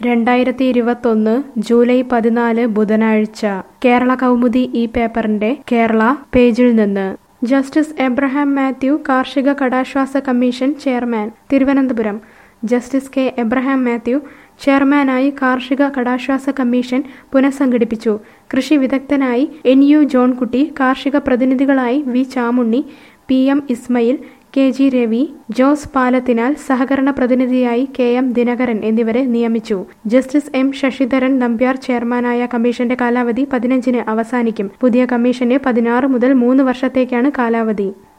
രണ്ടായിരത്തി ഇരുപത്തൊന്ന് ജൂലൈ പതിനാല് ബുധനാഴ്ച കേരള കൗമുദി ഈ പേപ്പറിന്റെ കേരള പേജിൽ നിന്ന് ജസ്റ്റിസ് എബ്രഹാം മാത്യു കാർഷിക കടാശ്വാസ commission chairman Thiruvananthapuram Justice K Abraham Mathew ചെയർമാനായി കാർഷിക കടാശ്വാസ കമ്മീഷൻ പുനഃസംഘടിപ്പിച്ചു കൃഷി വിദഗ്ധനായി എൻ യു ജോൺകുട്ടി കാർഷിക പ്രതിനിധികളായി V Chamunni P M Ismail K G Ravi Jose Palathinal സഹകരണ പ്രതിനിധിയായി കെ എം ദിനകരൻ എന്നിവരെ നിയമിച്ചു ജസ്റ്റിസ് എം ശശിധരൻ നമ്പ്യാർ ചെയർമാനായ കമ്മീഷന്റെ കാലാവധി പതിനഞ്ചിന് അവസാനിക്കും പുതിയ കമ്മീഷന് പതിനാറ് മുതൽ മൂന്ന് വർഷത്തേക്കാണ് കാലാവധി